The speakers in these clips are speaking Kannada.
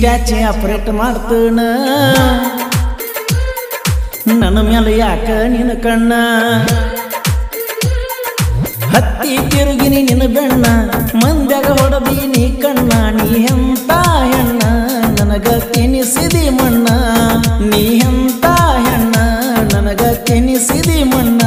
ಇಟ್ಯಾಚಿ ಆಪರೇಟ್ ಮಾಡ್ತಣ ನನ್ನ ಮೇಲೆ ಯಾಕ ನಿನ್ನ ಕಣ್ಣ ಹತ್ತಿ ತಿರುಗಿನಿ ನಿನ್ನ ಬೆಣ್ಣ ಮಂದ್ಯಾಗ ಹೊಡದೀನಿ ಕಣ್ಣ ನೀ ಎಂತ ಹೆಣ್ಣ ನನಗ ತಿನಿಸಿದಿ ಮಣ್ಣ ನೀ ಎಂತ ಹೆಣ್ಣ ನನಗ ತಿನಿಸಿದಿ ಮಣ್ಣ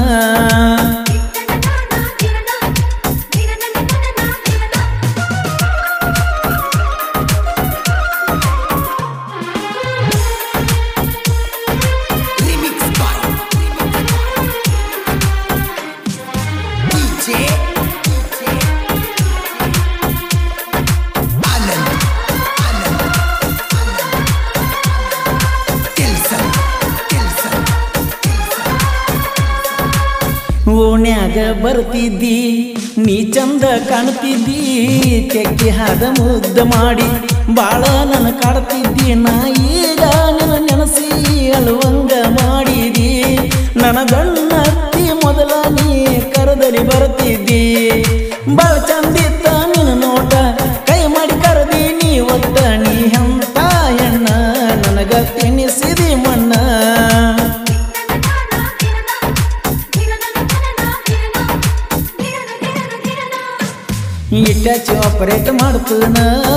Remix by DJ Anand Anand Kelson Kelson ಓಣ್ಯಾಗ ಬರ್ತಿದ್ದಿ ನೀ ಚಂದ ಕಾಣ್ತಿದ್ದಿ ಕೆಕ್ಕಿ ಹಾದ ಮುದ್ದ ಮಾಡಿ ಬಾಳ ನನ್ನ ಕಾಡ್ತಿದ್ದಿ ನಾ ಈಗ ನನ್ನ ನೆನಸಿ ಅಳುವಂಗ ಮಾಡಿದಿ ನನ್ನ ಗಣ್ಣತ್ತಿ ಮೊದಲ ನೀ ಕರದಲ್ಲಿ ಬರ್ತಿದ್ದಿ ಬಾಳ ಚಂದಿತ್ತ ನಿನ್ನ ನೋಟ ಕೈ ಮಾಡಿ ಕರದಿ ನೀ ಒತ್ತ ನೀ ಎಂತ ಹೆಣ್ಣ ನನಗ ತಿನ್ನಿಸಿದಿ ಮಣ್ಣ ಇಟ್ಟಾಚಿ ಆಪರೇಟ್ ಮಾಡ್ತನ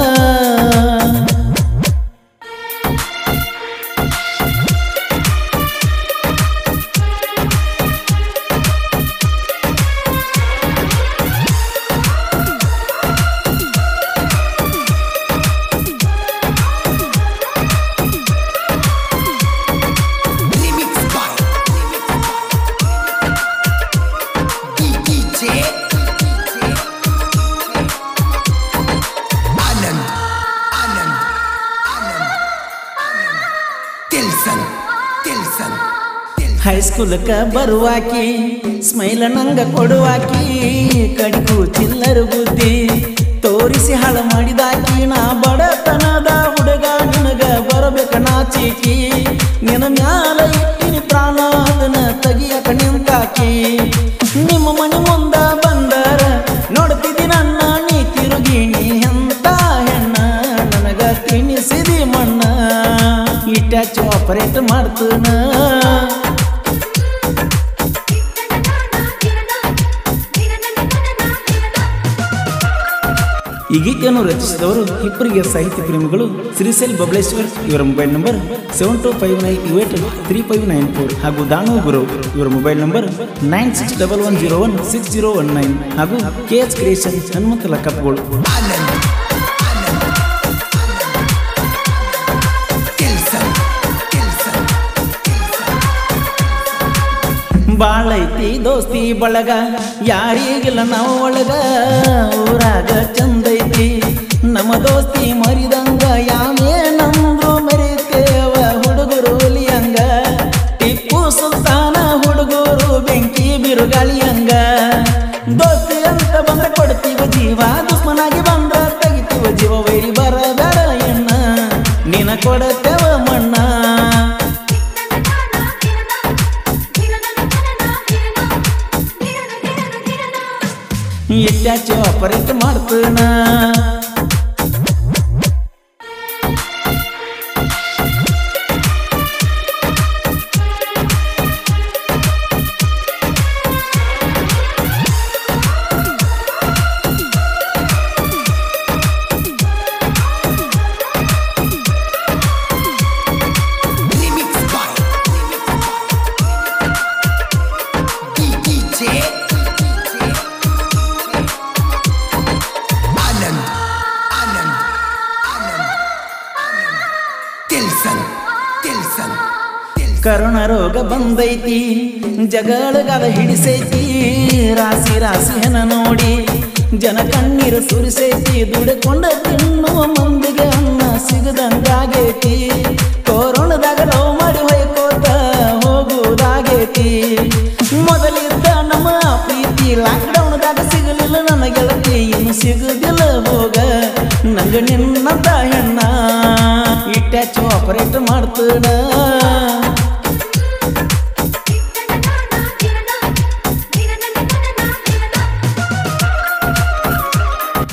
Remix by DJ Anand Anand Anand Kelson Kelson Kelson ಹೈಸ್ಕೂಲ್ಕ ಬರುವಾಕಿ ಸ್ಮೈಲ ನಂಗ ಕೊಡುವಾಕಿ ಕಡಿಕು ಚಿಲ್ಲರ ಬುದ್ಧಿ ತೋರಿಸಿ ಹಾಳ ಮಾಡಿದಾಕಿ ನಾ ಬಡತನದ ಹುಡುಗ ನಿನಗ ಬರಬೇಕ ನಾಚಿಕಿ ನಿನ್ನ ಮ್ಯಾಲ ಇಟ್ಟಿನಿ ಪ್ರಾಣ ಅದನ್ನ ತೆಗಿಯಕ ನಿಂತಾಕಿ ನಿಮ್ಮ ಮನೆ ಮುಂದ ಬಂದರ ನೋಡ್ತಿದ್ದಿ ನನ್ನ ನೀ ತಿರುಗಿ ನೀ ಎಂತ ಹೆಣ್ಣ ನನಗ ತಿನ್ನಿಸಿದಿ ಮಣ್ಣ ಇಟ್ಯಾಚು ಆಪರೇಟ್ ಮಾಡ್ತನ ಈ ಗೀತೆಯನ್ನು ರಚಿಸಿದವರು ಇಬ್ಬರಿಗೆ ಸಾಹಿತ್ಯ ಪ್ರೇಮಿಗಳು ಶ್ರೀಶೈಲ್ ಬಬಲೇಶ್ವರ್ ಇವರ mobile number seven two five nine eight three five nine four ಹಾಗೂ ದಾನು ಗುರು ಇವರ mobile number nine six double one zero one six zero one nine ಹಾಗೂ ಕೆ ಎಚ್ ಕ್ರಿಯೇಷನ್ ಹನುಮಂತ ಲಕ್ಕಪ್ಗಳು Anand Anand Kelson Kelson ಬಾಳೈತಿ ದೋಸ್ತಿ ಬಳಗ ಯಾರಿಗಿಲ್ಲ ನಾವು ಒಳಗ ಊರಾಗ ಚಂದೈತಿ ನಮ್ಮ ದೋಸ್ತಿ ಮರಿದಂಗ ಯಾವೇ ನಮ್ದು ಮರಿತೇವ ಹುಡುಗರು ಲಿಯಂಗ ಟಿಪ್ಪು ಸುಲ್ತಾನ ಹುಡುಗರು ಬೆಂಕಿ ಬಿರುಗಾಳಿಯಂಗ ದೋಸ್ತಿ ಅಂತ ಬಂದ ಕೊಡ್ತೀವ ಜೀವ ದುಶ್ಮನಾಗಿ ಬಂದ್ರ ತೆಗಿತೀವ ಜೀವ ವೈರಿ ಬರಬೇಡ ಎಣ್ಣ ನಿನ ಕೊಡತೇವ ಮಣ್ಣ ಇಟ್ಟಾಚು ಆಪರೇಟ್ ಮಾಡ್ತನ Remix by DJ Anand Anand Anand Kelson Kelson Kelson corona ರೋಗ ಬಂದೈತಿ ಜಗಳಗಾದ ಹಿಡಿಸೈತಿ ರಾಸಿ ರಾಸಿ ಹೆನ ನೋಡಿ ಜನ ಕಣ್ಣೀರು ಸುರಿಸೈತಿ ದುಡ್ಕೊಂಡ ತಿನ್ನುವ ಮಂದಿಗೆ ಅನ್ನ ಸಿಗದಂಗಾಗೈತಿ ಕೊರೋನಾದಾಗ ಲವ್ ಮಾಡಿ ಹೊಯ್ಕೋತ ಹೋಗುವುದಾಗೈತಿ ಮೊದಲಿದ್ದ ನಮ್ಮ ಪ್ರೀತಿ ಲಾಕ್ಡೌನ್ದಾಗ ಸಿಗಲಿಲ್ಲ ನನ್ನ ಗೆಳತಿ ಇನ್ನು ಸಿಗುದಿಲ್ಲ ಹೋಗ ನಂಗ ನಿನ್ನಂತ ಹೆಣ್ಣ ಇಟ್ಟಾಚು ಆಪರೇಟ್ ಮಾಡ್ತಣ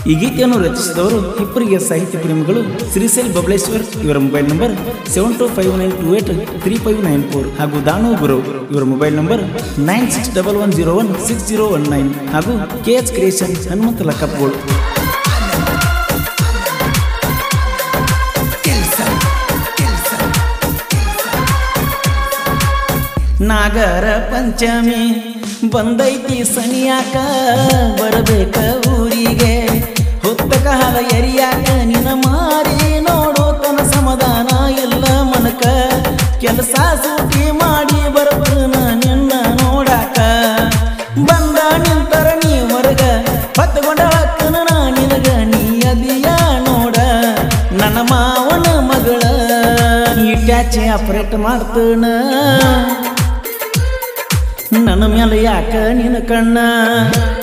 ಈ ಗೀತೆಯನ್ನು ರಚಿಸಿದವರು ಹಿಪ್ಪರಿಗೆ ಸಾಹಿತ್ಯ ಪ್ರೇಮಿಗಳು ಶ್ರೀಶೈಲ್ ಬಬಲೇಶ್ವರ್ ಇವರ mobile number seven two five nine two eight three five nine four ಹಾಗೂ ದಾನು ಗುರು ಇವರ mobile number nine six double one zero one six zero one nine ಹಾಗೂ ಕೆ ಎಚ್ ಕ್ರಿಯೇಷನ್ ಹನುಮಂತ ಲಕ್ಕಪ್ಗಳು Kelson, Kelson, ನಾಗರ ಪಂಚಮಿ ಬಂದೈತಿ ಸನಿಯಾಕ ಬರಬೇಕ ಊರಿಗೆ ಹೊತ್ತಕ ಹಲ ಎರಿಯಾಕ ನಿನ ಮಾರಿ ನೋಡೋ ತನ ಸಮಾಧಾನ ಇಲ್ಲ ಮನಕ ಕೆಲಸ ಸೂಟಿ ಮಾಡಿ ಬರ್ತನ ನಿನ್ನ ನೋಡಾಕ ಬಂದ ನಿಂತರ ನೀ ಹೊರಗ ಹೊತ್ತುಕೊಂಡ ಹಕ್ಕನ ನಾ ನಿನಗ ನೀ ಅದಿಯ ನೋಡ ನನ್ನ ಮಾವನ ಮಗಳ ಇಟ್ಯಾಚೆ ಆಪರೇಟ್ ಮಾಡ್ತನ ನನ್ನ ಮೇಲೆ ಯಾಕ ನಿನ್ನ ಕಣ್ಣ